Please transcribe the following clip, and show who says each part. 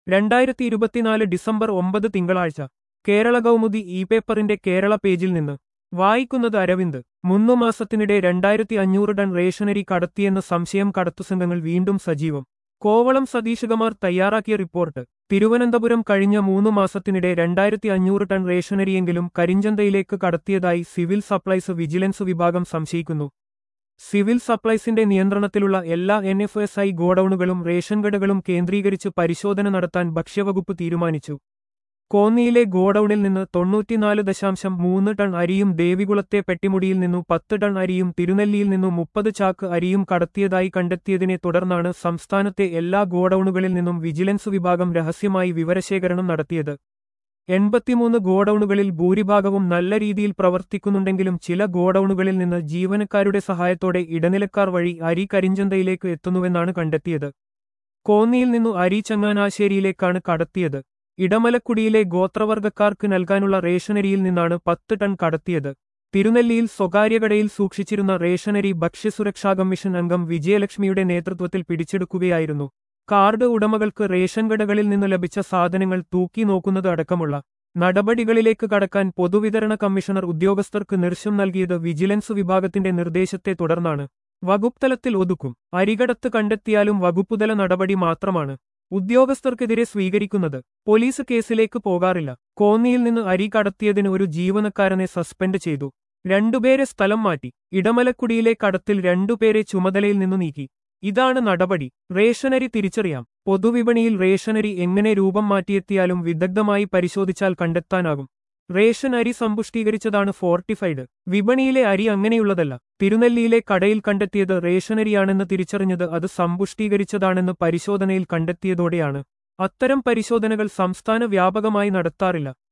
Speaker 1: രണ്ടായിരത്തി ഇരുപത്തിനാല് ഡിസംബർ ഒമ്പത് തിങ്കളാഴ്ച കേരള കൗമുദി ഇ പേപ്പറിന്റെ കേരള പേജിൽ നിന്ന് വായിക്കുന്നത് അരവിന്ദ് മൂന്നു മാസത്തിനിടെ രണ്ടായിരത്തി അഞ്ഞൂറ് ടൺ റേഷനരി കടത്തിയെന്ന സംശയം കടത്തുസംഘങ്ങൾ വീണ്ടും സജീവം കോവളം സതീശകുമാർ തയ്യാറാക്കിയ റിപ്പോർട്ട് തിരുവനന്തപുരം കഴിഞ്ഞ മൂന്നു മാസത്തിനിടെ രണ്ടായിരത്തി അഞ്ഞൂറ് ടൺ റേഷനരിയെങ്കിലും കരിഞ്ചന്തയിലേക്ക് കടത്തിയതായി സിവിൽ സപ്ലൈസ് വിജിലൻസ് വിഭാഗം സംശയിക്കുന്നു സിവിൽ സപ്ലൈസിന്റെ നിയന്ത്രണത്തിലുള്ള എല്ലാ എൻ എഫ് എസ് ഐ ഗോഡൌണുകളും റേഷൻ കടകളും കേന്ദ്രീകരിച്ച് പരിശോധന നടത്താൻ ഭക്ഷ്യവകുപ്പ് തീരുമാനിച്ചു കോന്നിയിലെ ഗോഡൌണിൽ നിന്ന് തൊണ്ണൂറ്റിനാല് ദശാംശം മൂന്ന് ടൺ അരിയും ദേവികുളത്തെ പെട്ടിമുടിയിൽ നിന്നു പത്ത് ടൺ അരിയും തിരുനെല്ലിയിൽ നിന്നു മുപ്പത് ചാക്ക് അരിയും കടത്തിയതായി കണ്ടെത്തിയതിനെ തുടർന്നാണ് സംസ്ഥാനത്തെ എല്ലാ ഗോഡൌണുകളിൽ നിന്നും വിജിലൻസ് വിഭാഗം രഹസ്യമായി വിവരശേഖരണം നടത്തിയത് എൺപത്തിമൂന്ന് ഗോഡൌണുകളിൽ ഭൂരിഭാഗവും നല്ല രീതിയിൽ പ്രവർത്തിക്കുന്നുണ്ടെങ്കിലും ചില ഗോഡൌണുകളിൽ നിന്ന് ജീവനക്കാരുടെ സഹായത്തോടെ ഇടനിലക്കാർ വഴി അരി കരിഞ്ചന്തയിലേക്ക് എത്തുന്നുവെന്നാണ് കണ്ടെത്തിയത് കോന്നിയിൽ നിന്നു അരി ചങ്ങനാശ്ശേരിയിലേക്കാണ് കടത്തിയത് ഇടമലക്കുടിയിലെ ഗോത്രവർഗക്കാർക്ക് നൽകാനുള്ള റേഷനരിയിൽ നിന്നാണ് പത്ത് ടൺ കടത്തിയത് തിരുനെല്ലിയിൽ സ്വകാര്യ കടയിൽ സൂക്ഷിച്ചിരുന്ന റേഷനരി ഭക്ഷ്യസുരക്ഷാ കമ്മീഷൻ അംഗം വിജയലക്ഷ്മിയുടെ നേതൃത്വത്തിൽ പിടിച്ചെടുക്കുകയായിരുന്നു കാർഡ് ഉടമകൾക്ക് റേഷൻ കടകളിൽ നിന്നു ലഭിച്ച സാധനങ്ങൾ തൂക്കി നോക്കുന്നത് അടക്കമുള്ള നടപടികളിലേക്ക് കടക്കാൻ പൊതുവിതരണ കമ്മീഷണർ ഉദ്യോഗസ്ഥർക്ക് നിർദ്ദേശം നൽകിയത് വിജിലൻസ് വിഭാഗത്തിന്റെ നിർദ്ദേശത്തെ തുടർന്നാണ് വകുപ്പ് തലത്തിൽ ഒതുക്കും അരികടത്ത് കണ്ടെത്തിയാലും വകുപ്പുതല നടപടി മാത്രമാണ് ഉദ്യോഗസ്ഥർക്കെതിരെ സ്വീകരിക്കുന്നത് പോലീസ് കേസിലേക്ക് പോകാറില്ല കോന്നിയിൽ നിന്ന് അരി കടത്തിയതിന് ഒരു ജീവനക്കാരനെ സസ്പെൻഡ് ചെയ്തു രണ്ടുപേരെ സ്ഥലം മാറ്റി ഇടമലക്കുടിയിലെ കടത്തിൽ രണ്ടുപേരെ ചുമതലയിൽ നിന്നു നീക്കി ഇതാണ് നടപടി റേഷനരി തിരിച്ചറിയാം പൊതുവിപണിയിൽ റേഷനരി എങ്ങനെ രൂപം മാറ്റിയെത്തിയാലും വിദഗ്ധമായി പരിശോധിച്ചാൽ കണ്ടെത്താനാകും റേഷൻ അരി സമ്പുഷ്ടീകരിച്ചതാണ് ഫോർട്ടിഫൈഡ് വിപണിയിലെ അരി അങ്ങനെയുള്ളതല്ല തിരുനെല്ലിയിലെ കടയിൽ കണ്ടെത്തിയത് റേഷനരിയാണെന്ന് തിരിച്ചറിഞ്ഞത് അത് സമ്പുഷ്ടീകരിച്ചതാണെന്ന് പരിശോധനയിൽ കണ്ടെത്തിയതോടെയാണ് അത്തരം പരിശോധനകൾ സംസ്ഥാന വ്യാപകമായി നടത്താറില്ല